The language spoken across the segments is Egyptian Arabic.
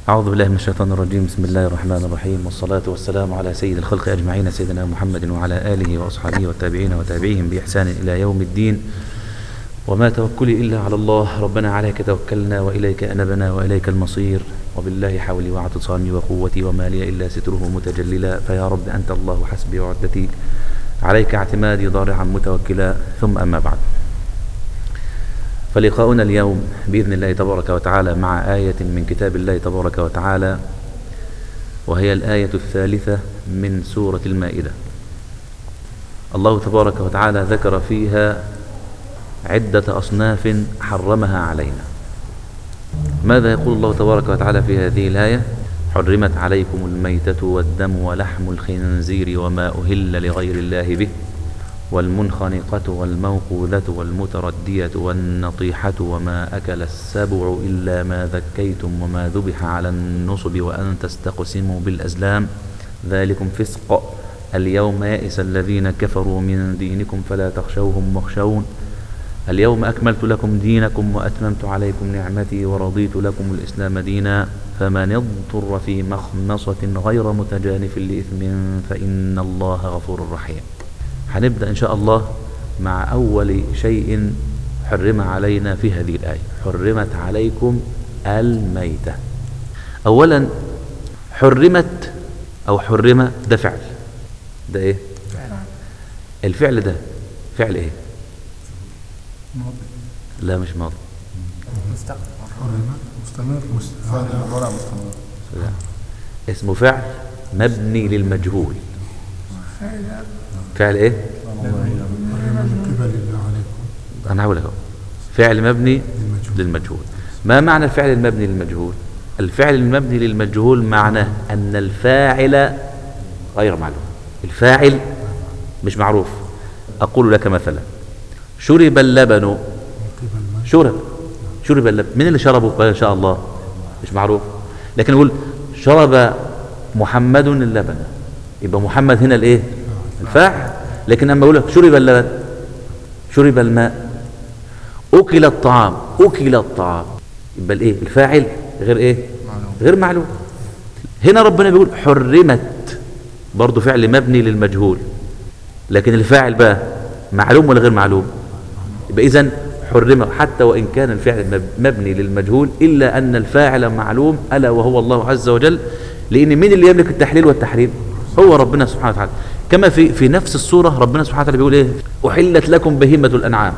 أعوذ بالله من الشيطان الرجيم بسم الله الرحمن الرحيم والصلاة والسلام على سيد الخلق أجمعين سيدنا محمد وعلى آله وأصحابه والتابعين وتابعيهم بإحسان إلى يوم الدين وما توكلي إلا على الله ربنا عليك توكلنا وإليك أنبنا وإليك المصير وبالله حولي واعتصامي وقوتي وما لي إلا ستره متجللا فيا رب أنت الله حسبي وعدتي عليك اعتمادي ضارعا متوكلا ثم أما بعد فلقاؤنا اليوم بإذن الله تبارك وتعالى مع آية من كتاب الله تبارك وتعالى وهي الآية الثالثة من سورة المائدة الله تبارك وتعالى ذكر فيها عدة أصناف حرمها علينا ماذا يقول الله تبارك وتعالى في هذه الآية حرمت عليكم الميتة والدم ولحم الخنزير وما أهل لغير الله به والمنخنقة والموقوذة والمتردية والنطيحة وما أكل السبع إلا ما ذكيتم وما ذبح على النصب وأن تستقسموا بالأزلام ذلكم فسق اليوم يئس الذين كفروا من دينكم فلا تخشوهم واخشون اليوم أكملت لكم دينكم وأتممت عليكم نعمتي ورضيت لكم الإسلام دينا فمن اضطر في مخمصة غير متجانف لإثم فإن الله غفور رحيم هنبدأ إن شاء الله مع أول شيء حرم علينا في هذه الآية حرمت عليكم الميتة أولا حرمت أو حرم ده فعل ده إيه الفعل ده فعل إيه لا مش ماضي مستمر مستمر مستمر لا اسمه فعل مبني للمجهول فعل ايه من قبل الله عليكم انا هقول لك أهو. فعل مبني للمجهول. للمجهول ما معنى الفعل المبني للمجهول الفعل المبني للمجهول معناه ان الفاعل غير معلوم الفاعل مش معروف اقول لك مثلا شرب اللبن من قبل ما شرب شرب اللبن من اللي شربه قال ان شاء الله مش معروف لكن يقول شرب محمد اللبن يبقى محمد هنا الايه الفاعل لكن اما اقول لك شرب اللبن شرب الماء اكل الطعام اكل الطعام يبقى الايه الفاعل غير ايه غير معلوم هنا ربنا بيقول حرمت برضه فعل مبني للمجهول لكن الفاعل بقى معلوم ولا غير معلوم يبقى اذا حرم حتى وان كان الفعل مب- مبني للمجهول الا ان الفاعل معلوم الا وهو الله عز وجل لان مين اللي يملك التحليل والتحريم هو ربنا سبحانه وتعالى كما في في نفس السوره ربنا سبحانه وتعالى بيقول ايه احلت لكم بهيمه الانعام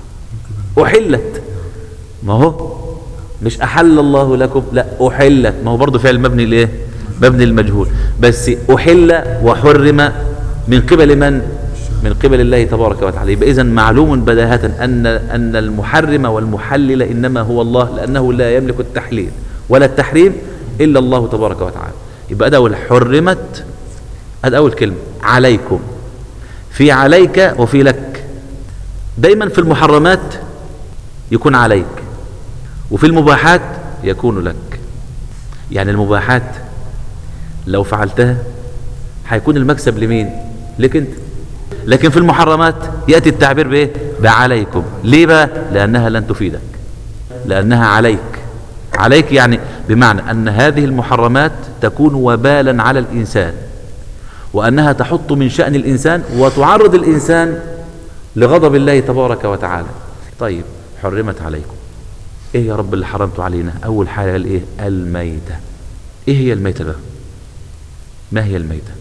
احلت ما هو مش احل الله لكم لا احلت ما هو برضه فعل مبني لايه مبني للمجهول بس احل وحرم من قبل من من قبل الله تبارك وتعالى يبقى اذا معلوم بداهه ان ان المحرم والمحلل انما هو الله لانه لا يملك التحليل ولا التحريم الا الله تبارك وتعالى يبقى ده اول حرمت هذا اول كلمه عليكم في عليك وفي لك دايما في المحرمات يكون عليك وفي المباحات يكون لك يعني المباحات لو فعلتها هيكون المكسب لمين لك انت لكن في المحرمات يأتي التعبير بايه بعليكم ليه بقى لأنها لن تفيدك لأنها عليك عليك يعني بمعنى أن هذه المحرمات تكون وبالا على الإنسان وأنها تحط من شأن الإنسان وتعرض الإنسان لغضب الله تبارك وتعالى طيب حرمت عليكم ايه يا رب اللي حرمته علينا اول حاجه قال ايه الميته ايه هي الميته بقى ما هي الميته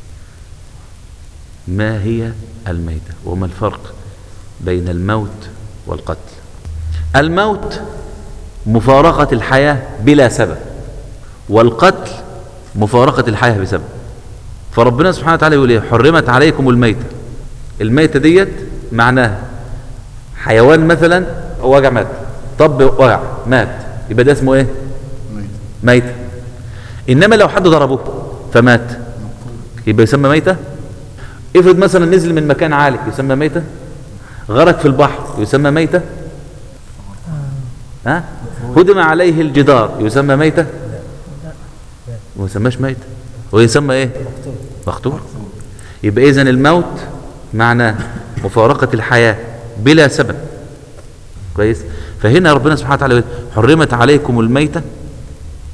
ما هي الميته وما الفرق بين الموت والقتل الموت مفارقه الحياه بلا سبب والقتل مفارقه الحياه بسبب فربنا سبحانه وتعالى يقول ايه حرمت عليكم الميته الميته ديت معناها حيوان مثلا وجع مات طب وجع مات يبقى ده اسمه ايه ميت انما لو حد ضربه فمات يبقى يسمى ميتة افرض مثلا نزل من مكان عالي يسمى ميتة غرق في البحر يسمى ميتة ها هدم عليه الجدار يسمى ميتة ما يسماش ميتة ويسمى ايه مقتول يبقى اذا الموت معناه مفارقة الحياة بلا سبب كويس فهنا ربنا سبحانه وتعالى يقول حرمت عليكم الميتة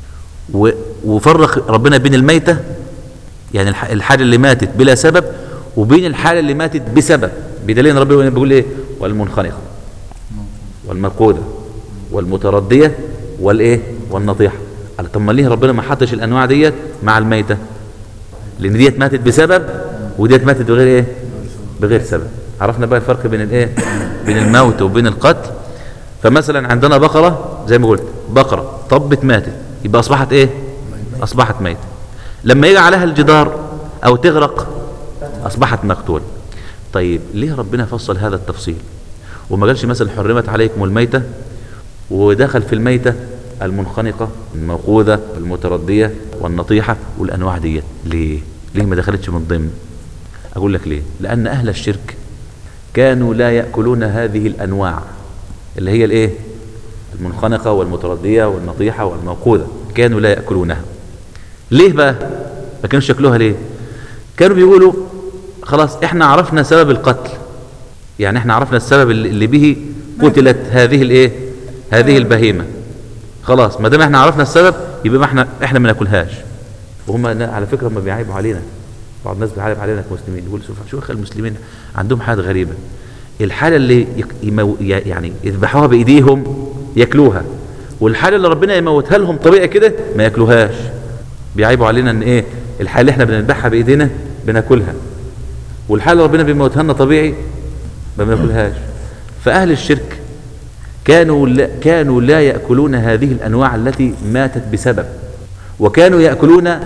و- وفرق ربنا بين الميتة يعني الح- الحاجة اللي ماتت بلا سبب وبين الحالة اللي ماتت بسبب بدليل ان ربنا بيقول ايه والمنخنقة والمرقودة والمتردية والايه والنطيحة قال طب ما ليه ربنا ما حطش الانواع ديت مع الميتة لان ديت ماتت بسبب وديت ماتت بغير ايه بغير سبب عرفنا بقى الفرق بين الايه بين الموت وبين القتل فمثلا عندنا بقرة زي ما قلت بقرة طبت ماتت يبقى اصبحت ايه اصبحت ميتة لما يجي عليها الجدار او تغرق اصبحت مقتول طيب ليه ربنا فصل هذا التفصيل وما قالش مثلا حرمت عليكم الميتة ودخل في الميتة المنخنقة الموقوذة المتردية والنطيحة والأنواع دي ليه؟ ليه ما دخلتش من ضمن؟ أقول لك ليه؟ لأن أهل الشرك كانوا لا يأكلون هذه الأنواع اللي هي الإيه؟ المنخنقة والمتردية والنطيحة والموقوذة كانوا لا يأكلونها ليه بقى؟ ما كانوش يأكلوها ليه؟ كانوا بيقولوا خلاص احنا عرفنا سبب القتل يعني احنا عرفنا السبب اللي اللي به قتلت هذه الايه هذه البهيمه خلاص ما دام احنا عرفنا السبب يبقى ما احنا احنا ما ناكلهاش وهم نا- على فكره هم بيعيبوا علينا بعض الناس بيعيب علينا كمسلمين يقول شوف شو اخي المسلمين عندهم حاجه غريبه الحاله اللي يك- يمو يعني يذبحوها بايديهم ياكلوها والحاله اللي ربنا يموتها لهم طبيعي كده ما ياكلوهاش بيعيبوا علينا ان ايه الحاله اللي احنا بنذبحها بايدينا بناكلها والحاله اللي ربنا بيموتها لنا طبيعي ما بناكلهاش فاهل الشرك كانوا لا كانوا لا ياكلون هذه الانواع التي ماتت بسبب وكانوا ياكلون ال-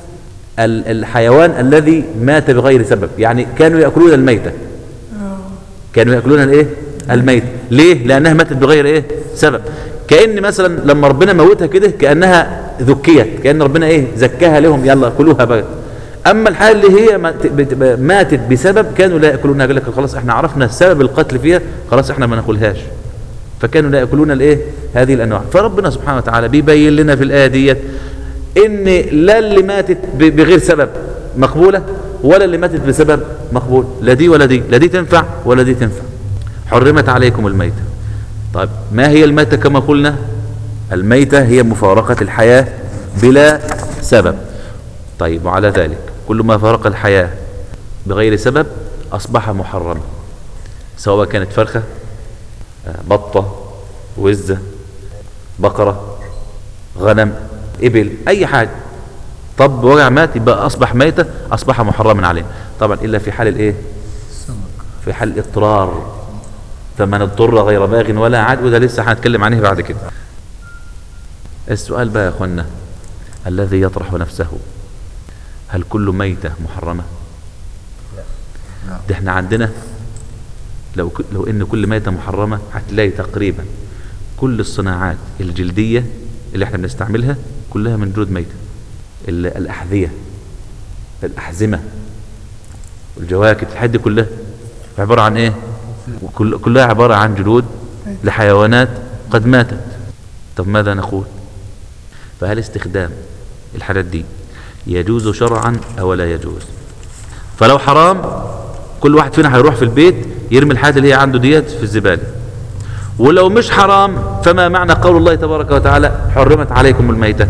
الحيوان الذي مات بغير سبب يعني كانوا ياكلون الميته كانوا ياكلون الايه الميت ليه لانها ماتت بغير ايه سبب كان مثلا لما ربنا موتها كده كانها ذكيت كان ربنا ايه زكاها لهم يلا كلوها بقى اما الحاله اللي هي مات- بت- ماتت بسبب كانوا لا ياكلونها قال لك خلاص احنا عرفنا سبب القتل فيها خلاص احنا ما ناكلهاش فكانوا لا ياكلون الايه هذه الانواع فربنا سبحانه وتعالى بيبين لنا في الايه ديت ان لا اللي ماتت ب- بغير سبب مقبوله ولا اللي ماتت بسبب مقبول لا دي ولا دي لا دي تنفع ولا دي تنفع حرمت عليكم الميته طيب ما هي الميته كما قلنا الميته هي مفارقه الحياه بلا سبب طيب وعلى ذلك كل ما فارق الحياه بغير سبب اصبح محرما سواء كانت فرخه آه، بطه وزه بقره غنم ابل اي حاجه طب وجع مات يبقى اصبح ميته اصبح محرما عليه طبعا الا في حال الايه السمك في حال الاضطرار فمن اضطر غير باغ ولا عاد وده لسه هنتكلم عنه بعد كده السؤال بقى يا اخوانا الذي يطرح نفسه هل كل ميتة محرمة ده احنا عندنا لو ك- لو ان كل ميتة محرمة هتلاقي تقريبا كل الصناعات الجلدية اللي احنا بنستعملها كلها من جلود ميتة ال- الأحذية الأحزمة والجواكت الحاجات دي كلها عبارة عن ايه وكل كلها عبارة عن جلود لحيوانات قد ماتت طب ماذا نقول فهل استخدام الحاجات دي يجوز شرعا او لا يجوز فلو حرام كل واحد فينا هيروح في البيت يرمي الحاجات اللي هي عنده ديت في الزبالة ولو مش حرام فما معنى قول الله تبارك وتعالى حرمت عليكم الميتة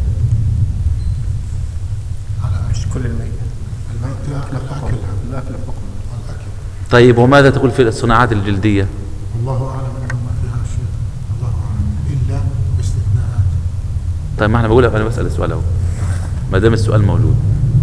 مش كل الميتة الميتة الأكل الأكل حكم الأكل طيب وماذا تقول في الصناعات الجلدية والله أعلم أنه ما فيها شيء الله أعلم إلا باستثناءات طيب ما احنا بقول انا بسأل السؤال اهو ما دام السؤال موجود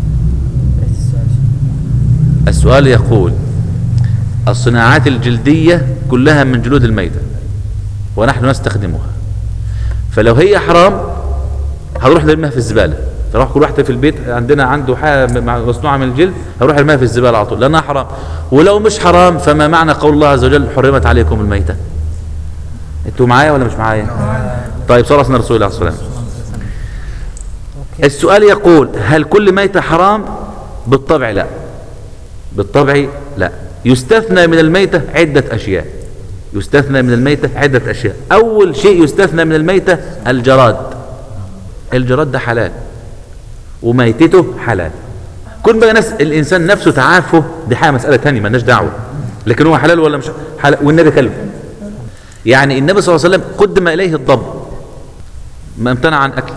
السؤال يقول الصناعات الجلدية كلها من جلود الميتة ونحن نستخدمها فلو هي حرام هنروح نرميها في الزبالة فراح كل واحد في البيت عندنا عنده حاجة مع- مصنوعة من الجلد هروح ارميها في الزبالة على طول لأنها حرام ولو مش حرام فما معنى قول الله عز وجل حرمت عليكم الميتة انتوا معايا ولا مش معايا طيب صلى الله عليه رسول الله عليه الصلاة والسلام السؤال يقول هل كل ميتة حرام بالطبع لا بالطبع لا يستثنى من الميتة عدة أشياء يستثنى من الميتة عدة أشياء أول شيء يستثنى من الميتة الجراد الجراد ده حلال وميتته حلال كل بقى نفس الإنسان نفسه تعافه دي حاجة مسألة تانية مالناش دعوة لكن هو حلال ولا مش حلال والنبي كلب يعني النبي صلى الله عليه وسلم قدم إليه الضب ما امتنع عن أكله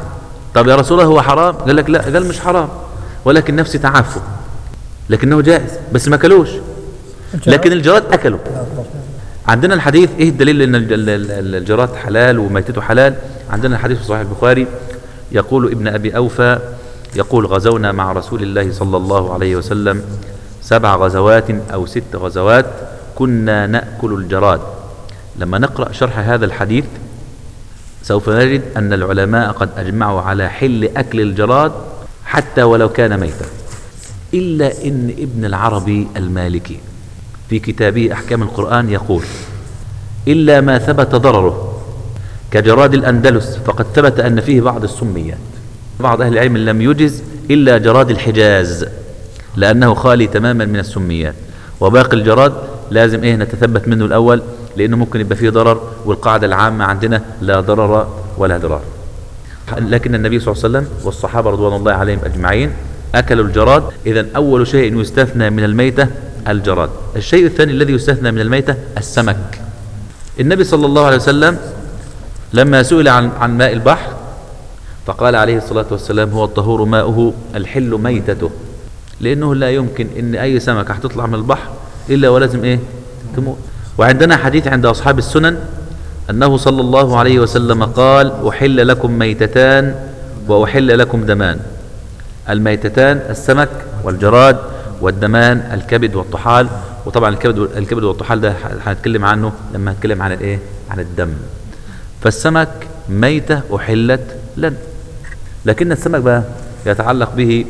طب يا رسول الله هو حرام قال لك لا قال مش حرام ولكن نفسي تعفه لكنه جائز بس ما اكلوش لكن الجراد اكلوا عندنا الحديث ايه الدليل ان الج- ال- ال- الجراد حلال وميتته حلال عندنا الحديث في صحيح البخاري يقول ابن ابي اوفى يقول غزونا مع رسول الله صلى الله عليه وسلم سبع غزوات او ست غزوات كنا ناكل الجراد لما نقرا شرح هذا الحديث سوف نجد أن العلماء قد أجمعوا على حل أكل الجراد حتى ولو كان ميتا إلا إن ابن العربي المالكي في كتابه أحكام القرآن يقول إلا ما ثبت ضرره كجراد الأندلس فقد ثبت أن فيه بعض السميات بعض أهل العلم لم يجز إلا جراد الحجاز لأنه خالي تماما من السميات وباقي الجراد لازم إيه نتثبت منه الأول لأنه ممكن يبقى فيه ضرر والقاعدة العامة عندنا لا ضرر ولا ضرار لكن النبي صلى الله عليه وسلم والصحابة رضوان الله عليهم أجمعين أكلوا الجراد إذا أول شيء يستثنى من الميتة الجراد الشيء الثاني الذي يستثنى من الميتة السمك النبي صلى الله عليه وسلم لما سئل عن عن ماء البحر فقال عليه الصلاة والسلام هو الطهور ماؤه الحل ميتته لأنه لا يمكن أن أي سمكة هتطلع من البحر إلا ولازم إيه تموت وعندنا حديث عند أصحاب السنن أنه صلى الله عليه وسلم قال أحل لكم ميتتان وأحل لكم دمان الميتتان السمك والجراد والدمان الكبد والطحال وطبعا الكبد الكبد والطحال ده هنتكلم عنه لما هنتكلم عن الايه عن الدم فالسمك ميتة أحلت لنا لكن السمك بقى يتعلق به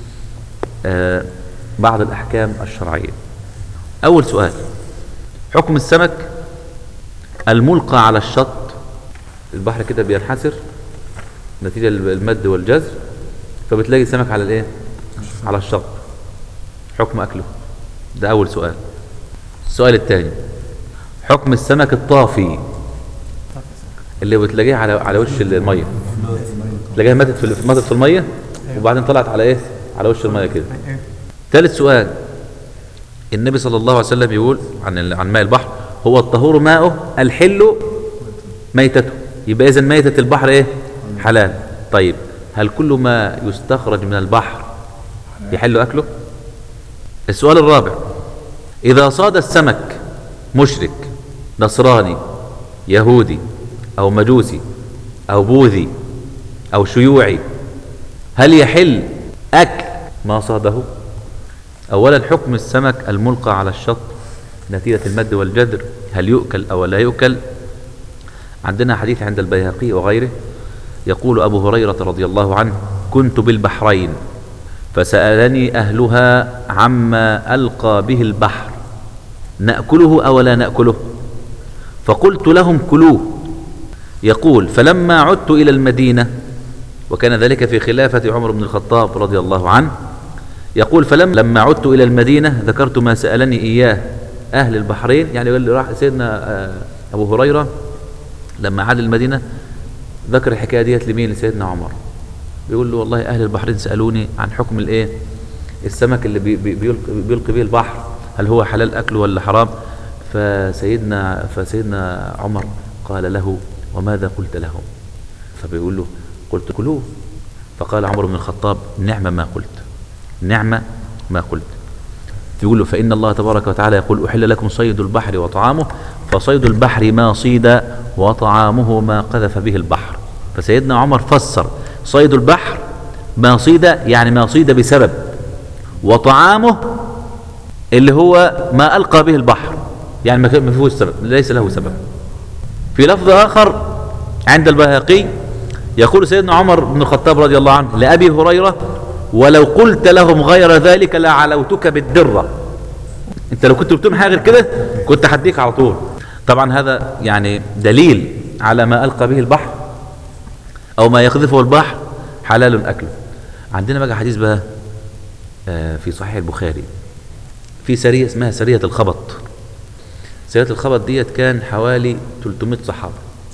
آه بعض الأحكام الشرعية أول سؤال حكم السمك الملقى على الشط البحر كده بينحسر نتيجة المد والجزر فبتلاقي السمك على الايه على الشط حكم أكله ده أول سؤال السؤال الثاني حكم السمك الطافي اللي بتلاقيه على على وش الميه تلاقيها ماتت في ماتت في الميه وبعدين طلعت على ايه على وش الميه كده ثالث سؤال النبي صلى الله عليه وسلم يقول عن عن ماء البحر هو الطهور ماؤه الحل ميتته يبقى اذا ميتة البحر ايه حلال طيب هل كل ما يستخرج من البحر يحل اكله السؤال الرابع اذا صاد السمك مشرك نصراني يهودي او مجوسي او بوذي او شيوعي هل يحل اكل ما صاده اولا حكم السمك الملقى على الشط نتيجة المد والجدر هل يؤكل او لا يؤكل عندنا حديث عند البيهقي وغيره يقول ابو هريرة رضي الله عنه كنت بالبحرين فسألني أهلها عما ألقى به البحر نأكله أو لا نأكله فقلت لهم كلوه يقول فلما عدت إلى المدينة وكان ذلك في خلافة عمر بن الخطاب رضي الله عنه يقول فلما لما عدت إلى المدينة ذكرت ما سألني إياه أهل البحرين يعني قال لي راح سيدنا أبو هريرة لما عاد المدينة ذكر الحكاية ديت لمين لسيدنا عمر بيقول له والله أهل البحرين سألوني عن حكم الإيه السمك اللي بي بي بيلقي, بيلقي به البحر هل هو حلال أكله ولا حرام فسيدنا فسيدنا عمر قال له وماذا قلت لهم فبيقول له قلت كلوه فقال عمر بن الخطاب نعم ما قلت نعم ما قلت يقول له فإن الله تبارك وتعالى يقول أحل لكم صيد البحر وطعامه فصيد البحر ما صيد وطعامه ما قذف به البحر فسيدنا عمر فسر صيد البحر ما صيد يعني ما صيد بسبب وطعامه اللي هو ما ألقى به البحر يعني ما فيهوش سبب ليس له سبب في لفظ آخر عند البيهقي يقول سيدنا عمر بن الخطاب رضي الله عنه لأبي هريرة ولو قلت لهم غير ذلك لعلوتك بالدرة انت لو كنت بتقول حاجه غير كده كنت هديك على طول طبعا هذا يعني دليل على ما ألقى به البحر أو ما يقذفه البحر حلال أكله عندنا بقى حديث بقى في صحيح البخاري في سرية اسمها سرية الخبط سرية الخبط ديت كان حوالي 300 صحابة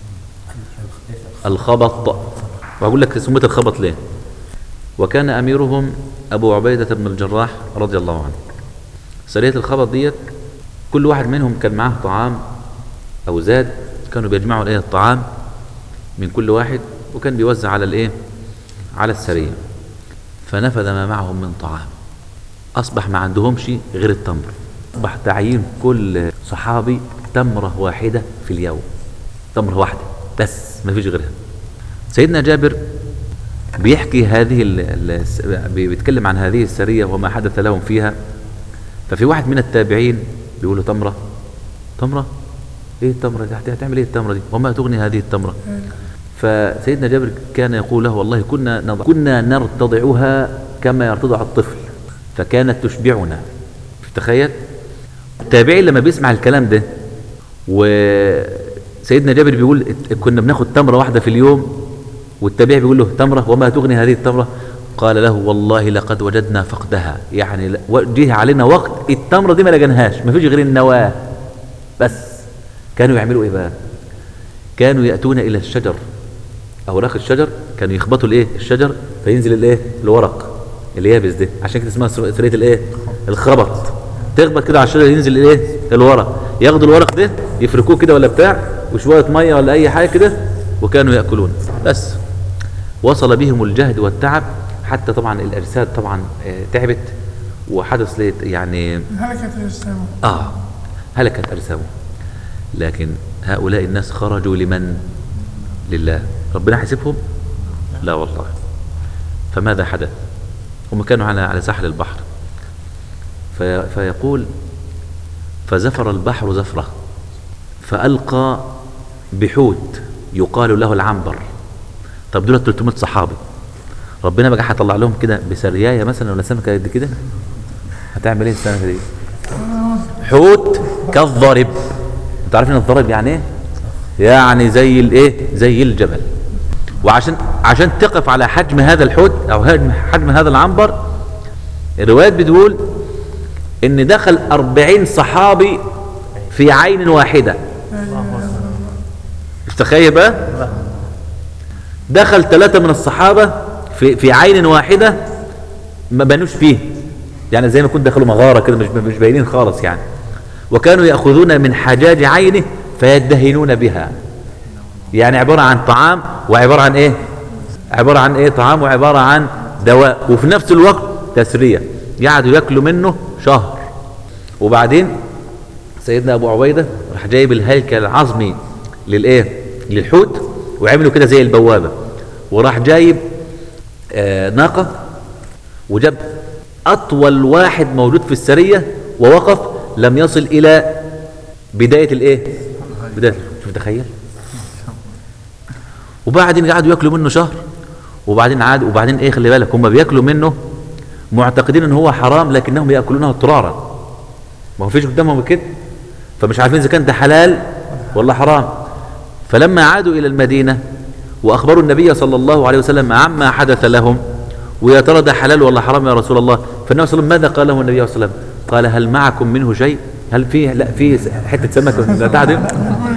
الخبط وأقول لك سميت الخبط ليه وكان أميرهم أبو عبيدة بن الجراح رضي الله عنه سرية الخبط ديت كل واحد منهم كان معاه طعام أو زاد كانوا بيجمعوا الايه الطعام من كل واحد وكان بيوزع على الايه على السرية فنفذ ما معهم من طعام أصبح ما عندهمش غير التمر أصبح تعيين كل صحابي تمرة واحدة في اليوم تمرة واحدة بس ما فيش غيرها سيدنا جابر بيحكي هذه ال- ال- بيتكلم عن هذه السرية وما حدث لهم فيها ففي واحد من التابعين بيقول له تمرة تمرة ايه التمرة دي هتعمل ايه التمرة دي وما تغني هذه التمرة فسيدنا جابر كان يقول له والله كنا نضع كنا نرتضعها كما يرتضع الطفل فكانت تشبعنا تخيل التابعي لما بيسمع الكلام ده وسيدنا جابر بيقول ات- كنا بناخد تمرة واحدة في اليوم والتابعي بيقول له تمرة وما تغني هذه التمرة قال له والله لقد وجدنا فقدها يعني ل- و- جه علينا وقت التمرة دي ما لقيناهاش ما فيش غير النواة بس كانوا يعملوا ايه بقى كانوا يأتون إلى الشجر أوراق الشجر كانوا يخبطوا الايه الشجر فينزل الايه الورق اليابس ده عشان كده اسمها سر- سرية الايه الخبط تخبط كده على الشجر ينزل الايه الورق ياخدوا الورق ده يفركوه كده ولا بتاع وشوية مية ولا أي حاجة كده وكانوا يأكلون بس وصل بهم الجهد والتعب حتى طبعا الأجساد طبعا آه، تعبت وحدث ليه يعني هلكت الإسلام آه هلكت أجسامهم لكن هؤلاء الناس خرجوا لمن لله ربنا حسبهم لا والله فماذا حدث هم كانوا على على ساحل البحر في فيقول فزفر البحر زفرة فألقى بحوت يقال له العنبر طب دول 300 صحابي ربنا بقى هيطلع لهم كده بسريايه مثلا ولا سمكه قد كده هتعمل ايه السمكه دي حوت كالضرب انتوا عارفين الضرب يعني ايه يعني زي الايه زي الجبل وعشان عشان تقف على حجم هذا الحوت او حجم حجم هذا العنبر الروايات بتقول ان دخل أربعين صحابي في عين واحدة مش تخيل بقى دخل ثلاثة من الصحابة في في عين واحدة ما بنوش فيه يعني زي ما كنت دخلوا مغارة كده مش مش باينين خالص يعني وكانوا يأخذون من حجاج عينه فيدهنون بها يعني عبارة عن طعام وعبارة عن ايه عبارة عن ايه طعام وعبارة عن دواء وفي نفس الوقت تسرية قعدوا ياكلوا منه شهر وبعدين سيدنا ابو عبيدة راح جايب الهيكل العظمي للايه للحوت وعملوا كده زي البوابة وراح جايب آه ناقة وجاب اطول واحد موجود في السرية ووقف لم يصل الى بداية الايه بداية شوف تخيل وبعدين قعدوا ياكلوا منه شهر وبعدين عاد وبعدين ايه خلي بالك هم بياكلوا منه معتقدين ان هو حرام لكنهم ياكلونه اضطرارا ما هو فيش قدامهم كده فمش عارفين اذا كان ده حلال ولا حرام فلما عادوا الى المدينه واخبروا النبي صلى الله عليه وسلم عما حدث لهم ويا ترى ده حلال ولا حرام يا رسول الله فالنبي صلى الله عليه وسلم ماذا قال له النبي صلى الله عليه وسلم قال هل معكم منه شيء هل فيه لا في حته سمكه بتاع دي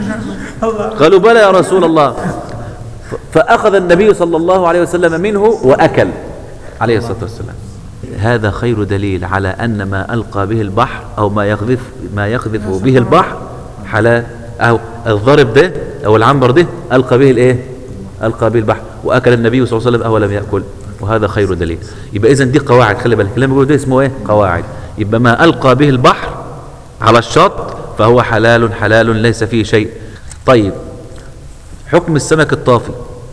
قالوا بلى يا رسول الله ف- فأخذ النبي صلى الله عليه وسلم منه وأكل عليه الصلاة والسلام هذا خير دليل على أن ما ألقى به البحر أو ما يقذف ما يقذف به البحر حلال أو الضرب ده أو العنبر ده ألقى به الإيه؟ ألقى به البحر وأكل النبي صلى الله عليه وسلم أو لم يأكل وهذا خير دليل يبقى إذا دي قواعد خلي بالك الكلام بيقول ده اسمه إيه؟ قواعد يبقى ما ألقى به البحر على الشط فهو حلال حلال ليس فيه شيء طيب حكم السمك الطافي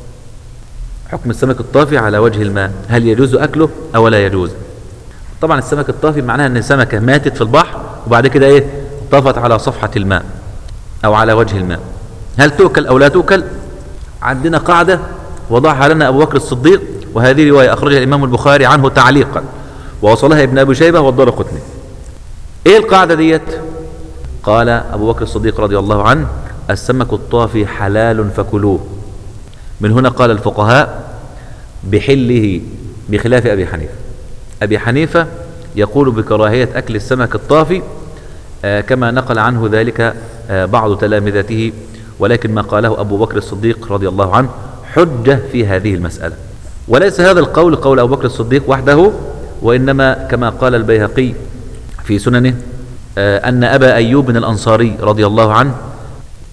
حكم السمك الطافي على وجه الماء هل يجوز أكله أو لا يجوز طبعا السمك الطافي معناها أن السمكة ماتت في البحر وبعد كده إيه طافت على صفحة الماء أو على وجه الماء هل تؤكل أو لا تؤكل عندنا قاعدة وضعها لنا أبو بكر الصديق وهذه رواية أخرجها الإمام البخاري عنه تعليقا ووصلها ابن أبي شيبة والدار قطني إيه القاعدة ديت قال أبو بكر الصديق رضي الله عنه السمك الطافي حلال فكلوه من هنا قال الفقهاء بحله بخلاف أبي حنيفة أبي حنيفة يقول بكراهية أكل السمك الطافي آه، كما نقل عنه ذلك آه، بعض تلامذته ولكن ما قاله أبو بكر الصديق رضي الله عنه حجة في هذه المسألة وليس هذا القول قول أبو بكر الصديق وحده وإنما كما قال البيهقي في سننه آه، أن أبا أيوب الأنصاري رضي الله عنه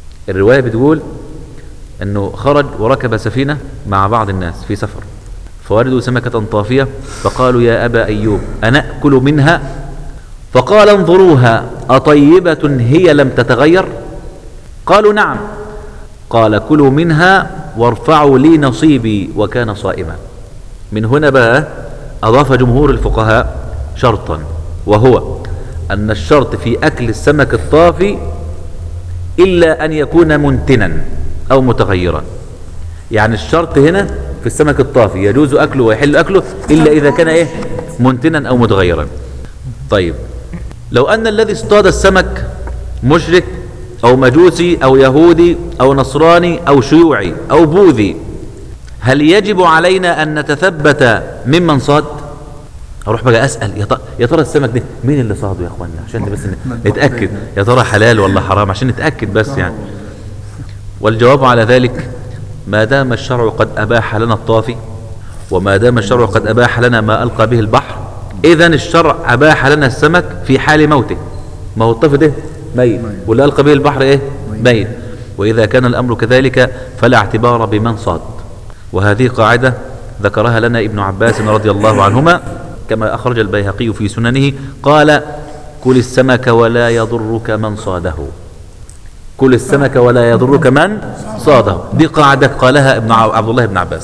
الرواية بتقول أنه خرج وركب سفينة مع بعض الناس في سفر فوردوا سمكة طافية فقالوا يا أبا أيوب أنأكل منها فقال انظروها أطيبة هي لم تتغير قالوا نعم قال كلوا منها وارفعوا لي نصيبي وكان صائما من هنا بقى أضاف جمهور الفقهاء شرطا وهو أن الشرط في أكل السمك الطافي إلا أن يكون منتنا أو متغيرا يعني الشرط هنا في السمك الطافي يجوز أكله ويحل أكله إلا إذا كان إيه منتنا أو متغيرا طيب لو أن الذي اصطاد السمك مشرك أو مجوسي أو يهودي أو نصراني أو شيوعي أو بوذي هل يجب علينا أن نتثبت ممن صاد اروح بقى اسال يا ترى يا ترى السمك ده مين اللي صاده يا اخوانا عشان بس نتاكد يا ترى حلال ولا حرام عشان نتاكد بس يعني والجواب على ذلك ما دام الشرع قد اباح لنا الطافي وما دام الشرع قد اباح لنا ما القى به البحر اذا الشرع اباح لنا السمك في حال موته ما هو الطافي ده ميت واللي القى به البحر ايه ميت واذا كان الامر كذلك فلا اعتبار بمن صاد وهذه قاعده ذكرها لنا ابن عباس رضي الله عنهما كما أخرج البيهقي في سننه قال كل السمك ولا يضرك من صاده كل السمك ولا يضرك من صاده دي قاعدة قالها ابن عبد الله بن عباس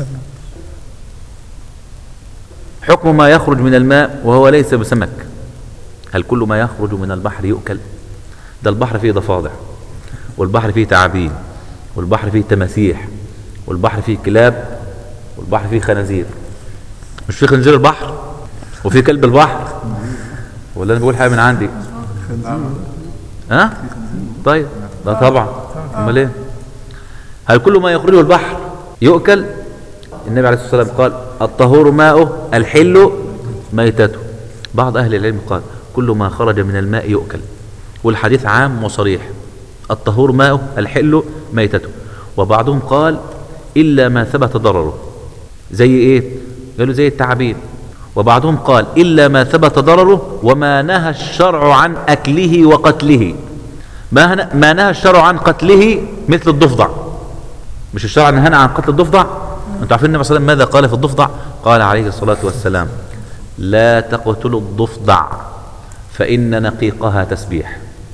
حكم ما يخرج من الماء وهو ليس بسمك هل كل ما يخرج من البحر يؤكل ده البحر فيه ضفادع والبحر فيه تعابين والبحر فيه تماسيح والبحر فيه كلاب والبحر فيه خنازير مش في خنزير البحر وفي كلب البحر ولا انا بقول حاجه من عندي ها طيب ده طبعا امال ايه هل كل ما يخرجه البحر يؤكل النبي عليه الصلاه والسلام قال الطهور ماؤه الحل ميتته بعض اهل العلم قال كل ما خرج من الماء يؤكل والحديث عام وصريح الطهور ماؤه الحل ميتته وبعضهم قال الا ما ثبت ضرره زي ايه قالوا زي التعابين وبعضهم قال إلا ما ثبت ضرره وما نهى الشرع عن أكله وقتله ما, ما نهى الشرع عن قتله مثل الضفدع مش الشرع نهانا عن قتل الضفدع انتوا عارفين النبي صلى الله عليه وسلم ماذا قال في الضفدع قال عليه الصلاة والسلام لا تقتلوا الضفدع فإن نقيقها تسبيح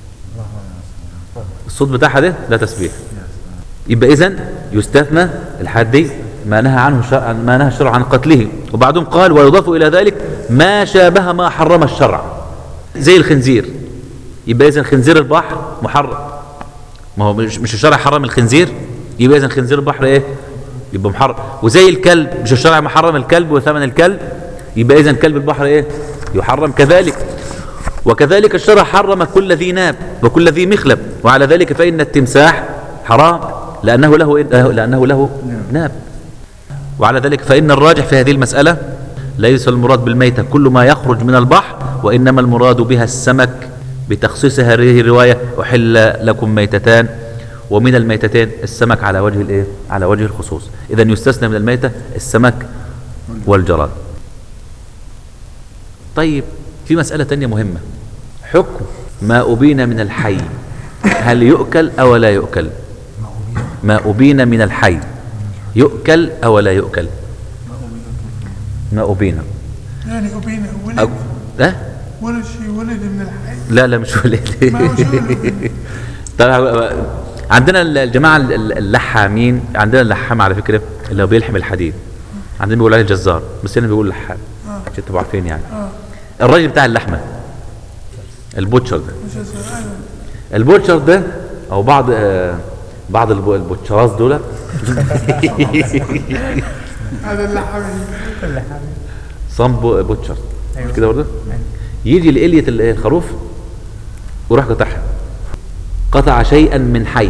الصوت بتاعها ده لا تسبيح يبقى إذن يستثنى الحد دي ما نهى عنه الشرع ما نهى الشرع عن قتله وبعضهم قال ويضاف الى ذلك ما شابه ما حرم الشرع زي الخنزير يبقى اذا خنزير البحر محرم ما هو مش, مش الشرع حرم الخنزير يبقى اذا خنزير البحر ايه يبقى محرم وزي الكلب مش الشرع محرم الكلب وثمن الكلب يبقى اذا كلب البحر ايه يحرم كذلك وكذلك الشرع حرم كل ذي ناب وكل ذي مخلب وعلى ذلك فإن التمساح حرام لأنه له لأنه له ناب وعلى ذلك فإن الراجح في هذه المسألة ليس المراد بالميتة كل ما يخرج من البحر وإنما المراد بها السمك بتخصيص هذه الرواية أحل لكم ميتتان ومن الميتتين السمك على وجه الايه على وجه الخصوص اذا يستثنى من الميتة السمك والجراد طيب في مسألة تانية مهمة حكم ما أبين من الحي هل يؤكل أو لا يؤكل ما أبين من الحي يؤكل أو لا يؤكل ما أبين يعني أبينا ولد أو لا ولد شيء ولد من الحي لا لا مش ولد ما هو شغل. طبعا عندنا الجماعة اللحامين عندنا اللحام على فكرة اللي هو بيلحم الحديد عندنا بيقول عليه جزار بس هنا بيقول لحام عشان تبقوا عارفين يعني الراجل بتاع اللحمة البوتشر ده مش هسأل البوتشر ده او بعض آه، بعض الب- البوتشراز دول هذا اللحم صام بو- بوتشر أيوة. كده برضه يجي لإلية ال- الخروف ويروح قطعها قطع شيئا من حي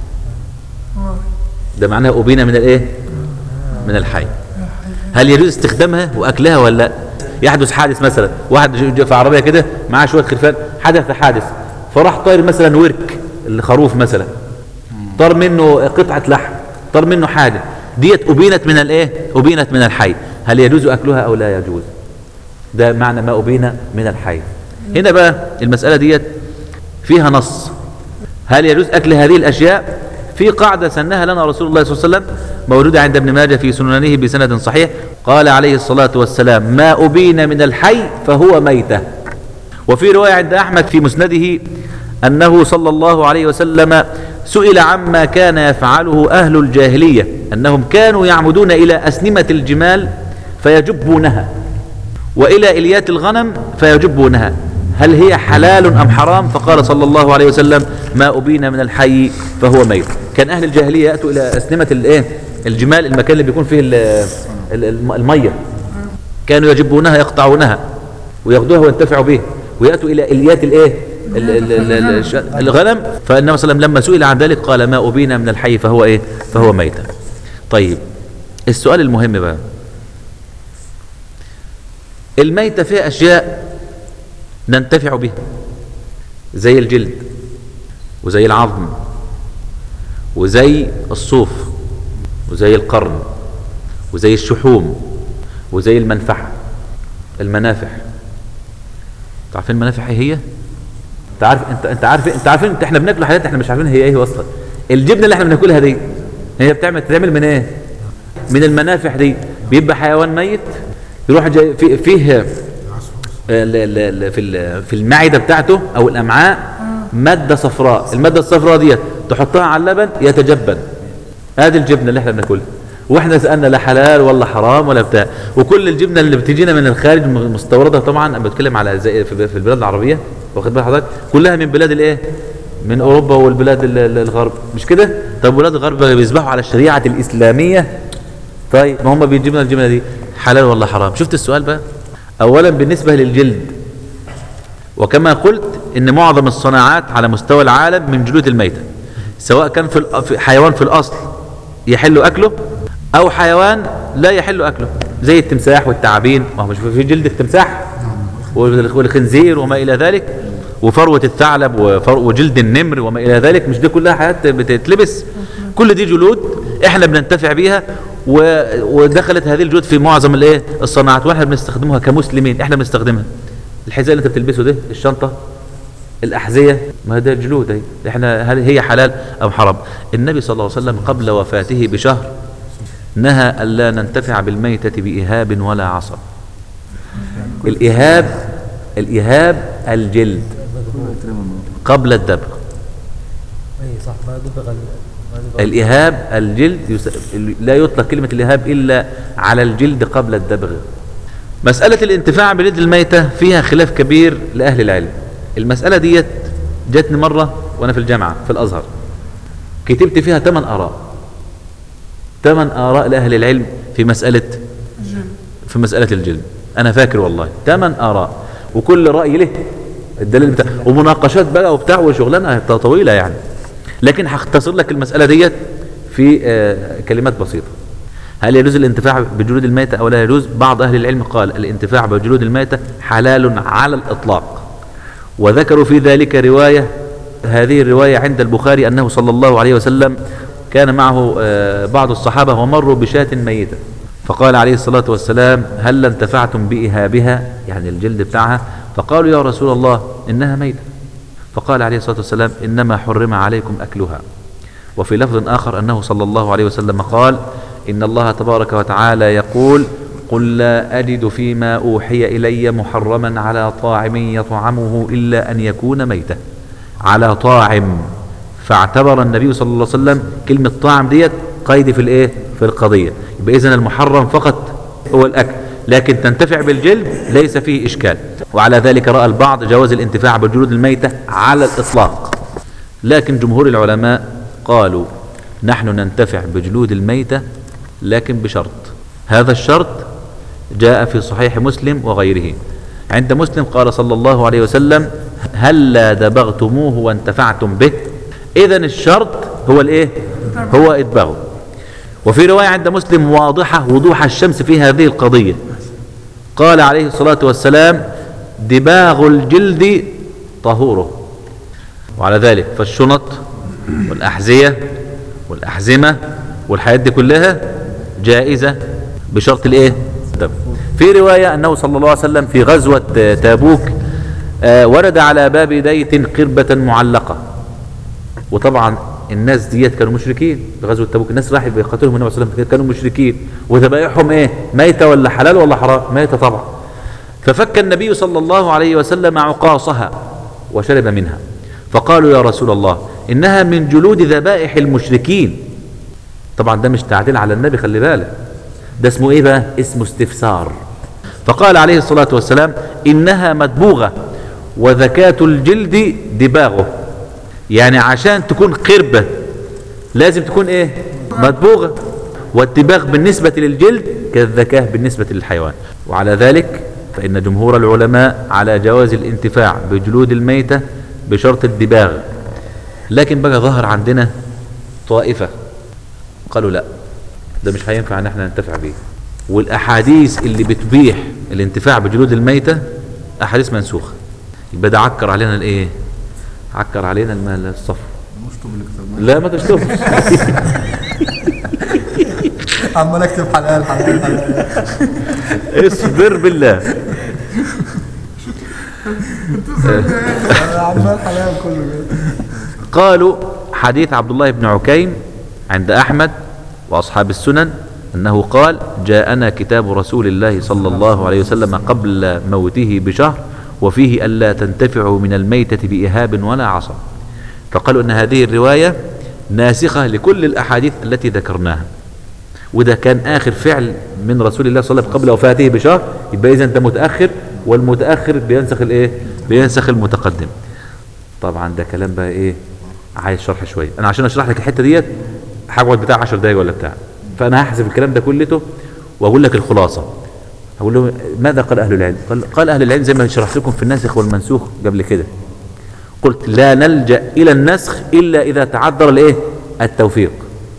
ده معناه أبينا من الايه من الحي هل يجوز استخدامها واكلها ولا لا يحدث حادث مثلا واحد ج- ج- في عربيه كده معاه شويه خرفان حدث حادث فراح طاير مثلا ورك الخروف مثلا طار منه قطعه لحم طار منه حاجه ديت ابينت من الايه ابينت من الحي هل يجوز اكلها او لا يجوز ده معنى ما ابين من الحي هنا بقى المساله ديت فيها نص هل يجوز أكل هذه الأشياء في قاعدة سنها لنا رسول الله صلى الله عليه وسلم موجودة عند ابن ماجه في سننه بسند صحيح قال عليه الصلاة والسلام ما أبين من الحي فهو ميتة وفي رواية عند أحمد في مسنده أنه صلى الله عليه وسلم سئل عما كان يفعله أهل الجاهلية أنهم كانوا يعمدون إلى أسنمة الجمال فيجبونها وإلى إليات الغنم فيجبونها هل هي حلال أم حرام فقال صلى الله عليه وسلم ما أبين من الحي فهو ميت كان أهل الجاهلية يأتوا إلى أسنمة الإيه الجمال المكان اللي بيكون فيه ال- ال- الم- المية كانوا يجبونها يقطعونها وياخدوها وينتفعوا به ويأتوا إلى إليات الإيه ال- ال- ال- ال- الش- الغنم فالنبي صلى الله عليه وسلم لما سئل عن ذلك قال ما أبين من الحي فهو إيه فهو ميت طيب السؤال المهم بقى الميتة فيها أشياء ننتفع بها زي الجلد وزي العظم وزي الصوف وزي القرن وزي الشحوم وزي المنفعة المنافع تعرفين المنافع ايه هي انت عارف انت انت عارف انت عارفين انت احنا بناكل حاجات احنا مش عارفين هي ايه اصلا الجبنه اللي احنا بناكلها دي هي بتعمل بتتعمل من ايه من المنافع دي بيبقى حيوان ميت يروح جاي في فيه ال- ال- ال- في ال- في المعده بتاعته او الامعاء ماده صفراء الماده الصفراء ديت تحطها على اللبن يتجبن هذه الجبنه اللي احنا بناكلها واحنا سالنا لا حلال ولا حرام ولا بتاع وكل الجبنه اللي بتجينا من الخارج م- مستورده طبعا انا بتكلم على زي في في البلاد العربيه واخد بال حضرتك كلها من بلاد الايه من اوروبا والبلاد ال- ال- الغرب مش كده طب بلاد الغرب بيسبحوا على الشريعه الاسلاميه طيب ما هم بيجيبوا لنا الجبنه دي حلال ولا حرام شفت السؤال بقى اولا بالنسبه للجلد وكما قلت ان معظم الصناعات على مستوى العالم من جلود الميتة سواء كان في الأ- في حيوان في الاصل يحل اكله او حيوان لا يحل اكله زي التمساح والتعابين ما هو مش في جلد التمساح وال- والخنزير وما الى ذلك وفروة الثعلب وفر- وجلد النمر وما الى ذلك مش دي كلها حاجات بتتلبس كل دي جلود احنا بننتفع بيها و- ودخلت هذه الجلود في معظم الايه الصناعات واحنا بنستخدمها كمسلمين احنا بنستخدمها الحذاء اللي انت بتلبسه ده الشنطه الاحذيه ما ده جلود اهي احنا هل هي حلال ام حرام النبي صلى الله عليه وسلم قبل وفاته بشهر نهى الا ننتفع بالميته باهاب ولا عصب الاهاب الاهاب الجلد قبل الدبغ اي صح ما دبغ ال- ما دبغ الإهاب الجلد يس... لا يطلق كلمة الإهاب إلا على الجلد قبل الدبغ مسألة الانتفاع بجلد الميتة فيها خلاف كبير لأهل العلم المسألة ديت جاتني مرة وأنا في الجامعة في الأزهر كتبت فيها ثمان آراء ثمان آراء لأهل العلم في مسألة في مسألة الجلد أنا فاكر والله ثمان آراء وكل رأي له الدليل بتاع ومناقشات بقى وبتاع وشغلانة طويلة يعني لكن هختصر لك المسألة ديت في آه، كلمات بسيطة هل يجوز الانتفاع بجلود الميتة أو لا يجوز بعض أهل العلم قال الانتفاع بجلود الميتة حلال على الإطلاق وذكروا في ذلك رواية هذه الرواية عند البخاري أنه صلى الله عليه وسلم كان معه آه، بعض الصحابة ومروا بشاة ميتة فقال عليه الصلاة والسلام هل انتفعتم بإهابها يعني الجلد بتاعها فقالوا يا رسول الله إنها ميتة فقال عليه الصلاة والسلام إنما حرم عليكم أكلها وفي لفظ آخر أنه صلى الله عليه وسلم قال إن الله تبارك وتعالى يقول قل لا أجد فيما أوحي إلي محرما على طاعم يطعمه إلا أن يكون ميتة على طاعم فاعتبر النبي صلى الله عليه وسلم كلمة طاعم ديت قيد في الايه في القضية يبقى إذن المحرم فقط هو الأكل لكن تنتفع بالجلد ليس فيه إشكال وعلى ذلك رأى البعض جواز الانتفاع بالجلود الميتة على الإطلاق لكن جمهور العلماء قالوا نحن ننتفع بجلود الميتة لكن بشرط هذا الشرط جاء في صحيح مسلم وغيره عند مسلم قال صلى الله عليه وسلم هلا دبغتموه وانتفعتم به إذا الشرط هو الايه هو ادباغه وفي رواية عند مسلم واضحة وضوح الشمس في هذه القضية قال عليه الصلاة والسلام دباغ الجلد طهوره وعلى ذلك فالشنط والأحذية والأحزمة والحاجات دي كلها جائزة بشرط الايه الدم في رواية أنه صلى الله عليه وسلم في غزوة آه، تابوك آه، ورد على باب ديت قربة معلقة وطبعا الناس ديت كانوا مشركين في غزوه تبوك الناس راح يقاتلهم النبي صلى الله عليه وسلم كانوا مشركين وذبائحهم ايه ميته ولا حلال ولا حرام ميته طبعا ففك النبي صلى الله عليه وسلم عقاصها وشرب منها فقالوا يا رسول الله انها من جلود ذبائح المشركين طبعا ده مش تعديل على النبي خلي بالك ده اسمه ايه بقى اسمه استفسار فقال عليه الصلاة والسلام إنها مدبوغة وذكاة الجلد دباغه يعني عشان تكون قربة لازم تكون ايه مدبوغة والدباغ بالنسبة للجلد كالذكاة بالنسبة للحيوان وعلى ذلك فإن جمهور العلماء على جواز الانتفاع بجلود الميتة بشرط الدباغ لكن بقى ظهر عندنا طائفة قالوا لا ده مش هينفع ان احنا ننتفع بيه والاحاديث اللي بتبيح الانتفاع بجلود الميتة احاديث منسوخة يبقى ده عكر علينا الايه عكر علينا المال الصفر مشطب الكتاب لا ما تشتغلش عمال اكتب حلال حلال حلال اصبر بالله عمال حلال كله كده قالوا حديث عبد الله بن عكيم عند أحمد وأصحاب السنن أنه قال جاءنا كتاب رسول الله صلى الله عليه وسلم قبل موته بشهر وفيه ألا تنتفعوا من الميتة بإهاب ولا عصا فقالوا أن هذه الرواية ناسخة لكل الأحاديث التي ذكرناها وده كان آخر فعل من رسول الله صلى الله عليه وسلم قبل وفاته بشهر يبقى إذا أنت متأخر والمتأخر بينسخ الإيه؟ بينسخ المتقدم طبعا ده كلام بقى ايه عايز شرح شويه انا عشان اشرح لك الحته ديت هقعد بتاع 10 دقايق ولا بتاع فانا هحذف الكلام ده كلته واقول لك الخلاصه هقول له ماذا قال اهل العلم قال, قال اهل العلم زي ما شرحت لكم في الناسخ والمنسوخ قبل كده قلت لا نلجا الى النسخ الا اذا تعذر الايه التوفيق